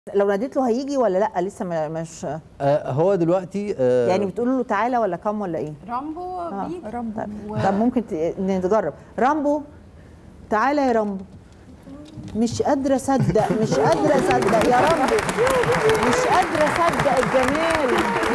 لو ناديت له هيجي ولا لا لسه ما- مش آه هو دلوقتي آه يعني بتقولوا له تعالى ولا كم ولا ايه رامبو بيجي طب, طب ممكن ت- نتجرب رامبو تعالى يا رامبو مش قادره اصدق مش قادره اصدق يا رامبو مش قادره اصدق الجمال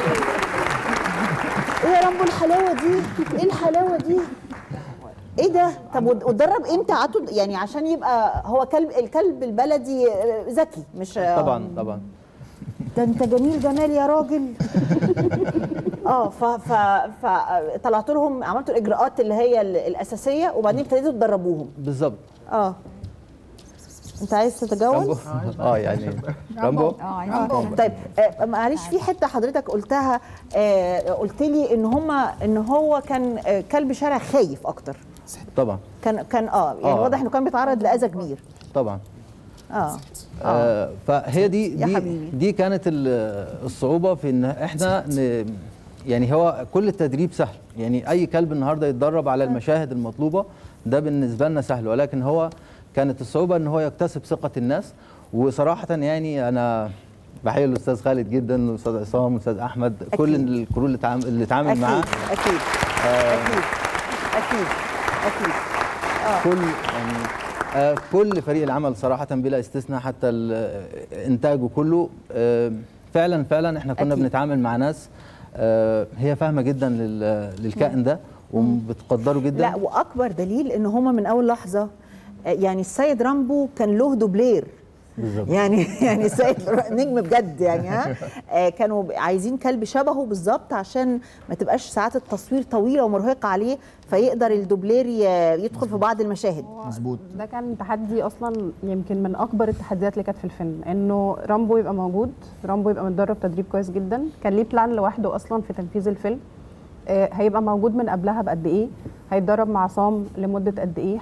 ايه يا رامبو الحلاوه دي ايه الحلاوه دي ايه ده طب وت- وتدرب امتى قعدتوا يعني عشان يبقى هو كلب الكلب البلدي آه، ذكي مش آه، طبعا طبعا ده انت جميل جمال يا راجل اه ف ف ف طلعت لهم عملتوا الاجراءات اللي هي ال- الاساسيه وبعدين ابتديتوا تدربوهم بالظبط اه انت عايز تتجوز اه يعني رامبو اه عايزين طيب آه معلش في حته حضرتك قلتها آه قلت لي ان هما ان هو كان آه كلب شارع خايف اكتر طبعا كان كان اه يعني آه. واضح انه كان بيتعرض لاذى كبير طبعا اه آه فهي دي يا دي, حبيبي. دي كانت ال- الصعوبه في ان احنا ن يعني هو كل التدريب سهل يعني اي كلب النهارده يتدرب على المشاهد المطلوبه ده بالنسبه لنا سهل ولكن هو كانت الصعوبه ان هو يكتسب ثقه الناس وصراحه يعني انا بحيي الاستاذ خالد جدا الاستاذ عصام الاستاذ احمد كل أكيد. الكرو اللي اتعامل اللي اتعامل اكيد معاه اكيد اكيد اكيد اكيد كل يعني آه، كل فريق العمل صراحة بلا استثناء حتى ال- إنتاجه كله آه، فعلا فعلا احنا كنا أكيد. بنتعامل مع ناس آه، هي فاهمة جدا لل- للكائن ده وبتقدره جدا لا واكبر دليل ان هما من اول لحظه آه، يعني السيد رامبو كان له دوبلير بالظبط. يعني يعني السيد نجم بجد يعني ها آه، كانوا عايزين كلب شبهه بالظبط عشان ما تبقاش ساعات التصوير طويله ومرهقه عليه فيقدر الدوبلير ي- يدخل في بعض المشاهد مظبوط ده كان تحدي اصلا يمكن من اكبر التحديات اللي كانت في الفيلم انه رامبو يبقى موجود رامبو يبقى متدرب تدريب كويس جدا كان ليه بلان لوحده اصلا في تنفيذ الفيلم آه، هيبقى موجود من قبلها بقد ايه هيتدرب مع عصام لمده قد ايه